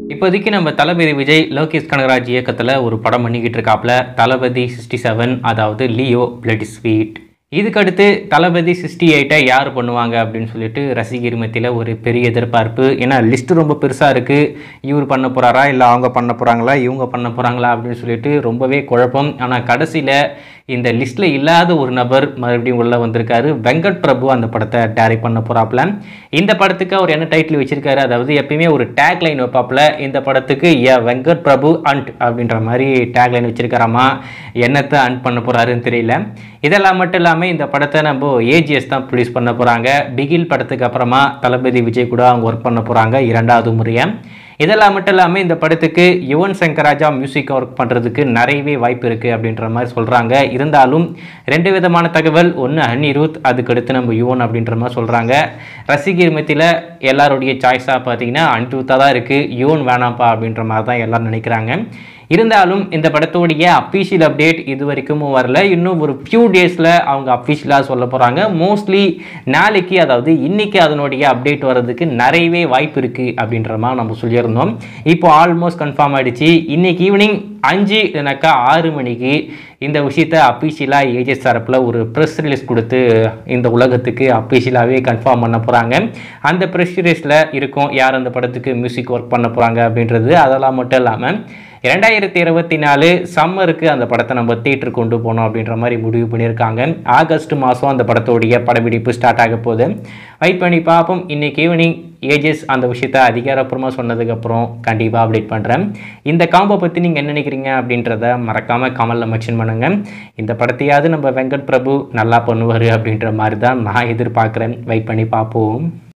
இப்போதைக்கு நம்ம தளபதி விஜய் லோகேஷ் கனகராஜ் இயக்கத்தில் ஒரு படம் பண்ணிக்கிட்டு இருக்காப்புல தளபதி சிக்ஸ்டி செவன் அதாவது லியோ பிளட் ஸ்வீட் இதுக்கடுத்து தளபதி சிக்ஸ்டி எயிட்டை யார் பண்ணுவாங்க அப்படின்னு சொல்லிட்டு ரசிகர் மத்தியில் ஒரு பெரிய எதிர்பார்ப்பு ஏன்னா லிஸ்ட்டு ரொம்ப பெருசாக இருக்குது இவர் பண்ண போகிறாரா இல்லை அவங்க பண்ண போகிறாங்களா இவங்க பண்ண போகிறாங்களா அப்படின்னு சொல்லிட்டு ரொம்பவே குழப்பம் ஆனால் கடைசியில் இந்த லிஸ்ட்டில் இல்லாத ஒரு நபர் மறுபடியும் உள்ளே வந்திருக்காரு வெங்கட் பிரபு அந்த படத்தை டைரக்ட் பண்ண போகிறாப்புல இந்த படத்துக்கு அவர் என்ன டைட்டில் வச்சிருக்காரு அதாவது எப்பயுமே ஒரு டேக் லைன் வைப்பாப்புல இந்த படத்துக்கு ஏ வெங்கட் பிரபு அண்ட் அப்படின்ற மாதிரி டேக் லைன் வச்சிருக்காராமா என்னத்தை அண்ட் பண்ண போகிறாருன்னு தெரியல இதெல்லாம் மட்டும் இல்லாமல் இந்த படத்தை நம்ம ஏஜிஎஸ் தான் ப்ரொடியூஸ் பண்ண போகிறாங்க பிகில் படத்துக்கு அப்புறமா தளபதி விஜய் கூட அவங்க ஒர்க் பண்ண போகிறாங்க இரண்டாவது முறையாக இதெல்லாம் மட்டும் இல்லாமல் இந்த படத்துக்கு யுவன் சங்கர் ராஜா மியூசிக் ஒர்க் பண்ணுறதுக்கு நிறையவே வாய்ப்பு இருக்குது அப்படின்ற மாதிரி சொல்கிறாங்க இருந்தாலும் ரெண்டு விதமான தகவல் ஒன்று அனிருத் அதுக்கடுத்து நம்ம யுவன் அப்படின்ற மாதிரி சொல்கிறாங்க ரசிகர் மத்தியில் எல்லாருடைய சாய்ஸாக பார்த்தீங்கன்னா அனிருத்தாக தான் இருக்குது யுவன் வேணாம்ப்பா அப்படின்ற மாதிரி தான் எல்லாரும் நினைக்கிறாங்க இருந்தாலும் இந்த படத்தோடைய அஃபீஷியல் அப்டேட் இது வரைக்கும் வரல இன்னும் ஒரு ஃபியூ டேஸில் அவங்க அஃபீஷியலாக சொல்ல போகிறாங்க மோஸ்ட்லி நாளைக்கு அதாவது இன்னைக்கு அதனுடைய அப்டேட் வர்றதுக்கு நிறையவே வாய்ப்பு இருக்குது அப்படின்ற மாதிரி நம்ம சொல்லியிருந்தோம் இப்போ ஆல்மோஸ்ட் கன்ஃபார்ம் ஆயிடுச்சு இன்னைக்கு ஈவினிங் அஞ்சு இல்லைனாக்கா ஆறு மணிக்கு இந்த விஷயத்தை அஃபீஷியலாக ஏஜெஸ் தரப்பில் ஒரு ப்ரெஸ் ரிலீஸ் கொடுத்து இந்த உலகத்துக்கு அஃபீஷியலாகவே கன்ஃபார்ம் பண்ண போகிறாங்க அந்த ப்ரெஸ் ரிலீஸில் இருக்கும் யார் அந்த படத்துக்கு மியூசிக் ஒர்க் பண்ண போகிறாங்க அப்படின்றது அதெல்லாம் மட்டும் இல்லாமல் இரண்டாயிரத்தி இருபத்தி நாலு சம்மருக்கு அந்த படத்தை நம்ம தேட்டர் கொண்டு போகணும் அப்படின்ற மாதிரி முடிவு பண்ணியிருக்காங்க ஆகஸ்ட் மாதம் அந்த படத்தோடைய படப்பிடிப்பு ஸ்டார்ட் ஆக போகுது வெயிட் பண்ணி பார்ப்போம் இன்னைக்கு ஈவினிங் ஏஜஸ் அந்த விஷயத்த அதிகாரப்பூர்வமாக சொன்னதுக்கப்புறம் கண்டிப்பாக அப்டேட் பண்ணுறேன் இந்த காம்போ பற்றி நீங்கள் என்ன நினைக்கிறீங்க அப்படின்றத மறக்காமல் கமலில் மென்ஷன் பண்ணுங்கள் இந்த படத்தையாவது நம்ம வெங்கட் பிரபு நல்லா பண்ணுவார் அப்படின்ற மாதிரி தான் நான் எதிர்பார்க்குறேன் வெயிட் பண்ணி பார்ப்போம்